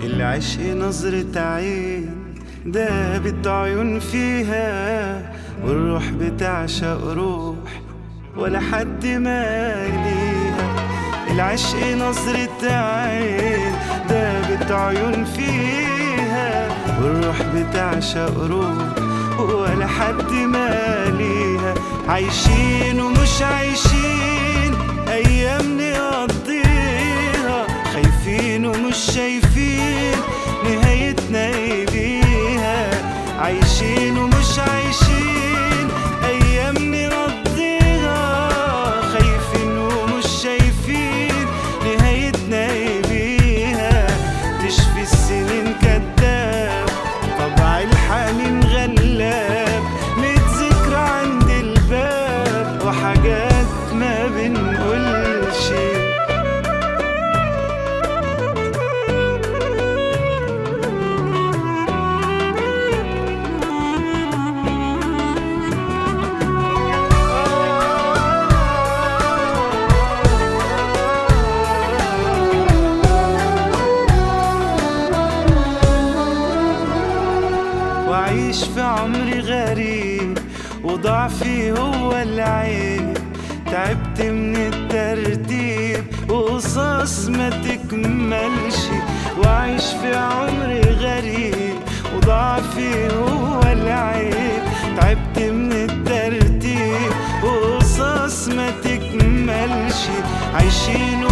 العشق نظرة عين دابت عيون فيها والروح بتعشق روح ولا حد ماليها العشق نظرة عين دابت عيون فيها والروح بتعشق روح ولا حد ماليها عايشين ومش عايشين أيام نقضيها خايفين ومش شايفين نهايتنا ايه بيها عايشين ومش عايشين أيام نقضيها خايفين ومش شايفين نهايتنا ايه بيها تشفي السنين كداب طبع الحنين غلاب ميت ذكرى عند الباب وحاجات ما بنقولش وأعيش في عمري غريب وضعفي هو العيب تعبت من الترتيب وقصص ما تكملش وأعيش في عمري غريب وضعفي هو العيب تعبت من الترتيب وقصص ما تكملش عايشين